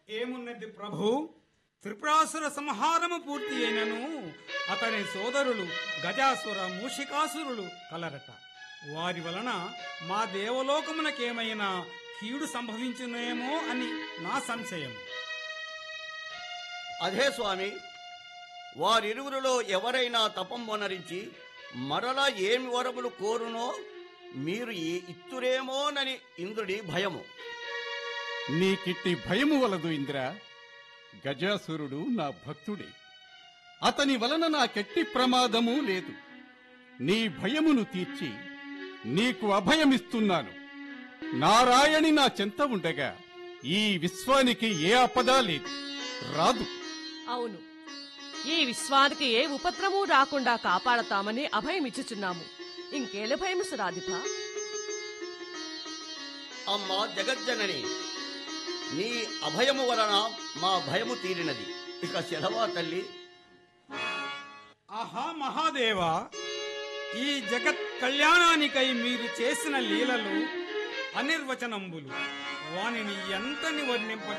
ఏమున్నది ప్రభు త్రిపురాసుర సంహారము పూర్తి అయినను అతని సోదరులు గజాసుర మూషికాసురులు కలరట వారి వలన మా దేవలోకమునకేమైనా కీడు సంభవించునేమో అని నా సంశయం అదే స్వామి వారిరువురిలో ఎవరైనా తపం వనరించి మరలా ఏమి వరములు కోరునో మీరు ఈ ఇత్తురేమోనని ఇంద్రుడి భయము నీకిట్టి భయము వలదు ఇంద్ర గజాసురుడు నా భక్తుడే అతని వలన నాకెట్టి ప్రమాదము లేదు నీ భయమును తీర్చి నీకు అభయమిస్తున్నాను నారాయణి నా చెంత ఉండగా ఈ విశ్వానికి ఏ ఆపదా లేదు రాదు అవును ఈ విశ్వానికి ఏ ఉపద్రవము రాకుండా కాపాడతామని అభయమిచ్చుచున్నాము ఇంకేల భయము సురాధిప అమ్మా జగజ్జనని నీ అభయము వలన మా భయము తీరినది ఇక సెలవా తల్లి ఆహా మహాదేవా ఈ జగత్ కళ్యాణానికై మీరు చేసిన లీలలు అనిర్వచనంబులు వానిని ఎంతని వర్ణింప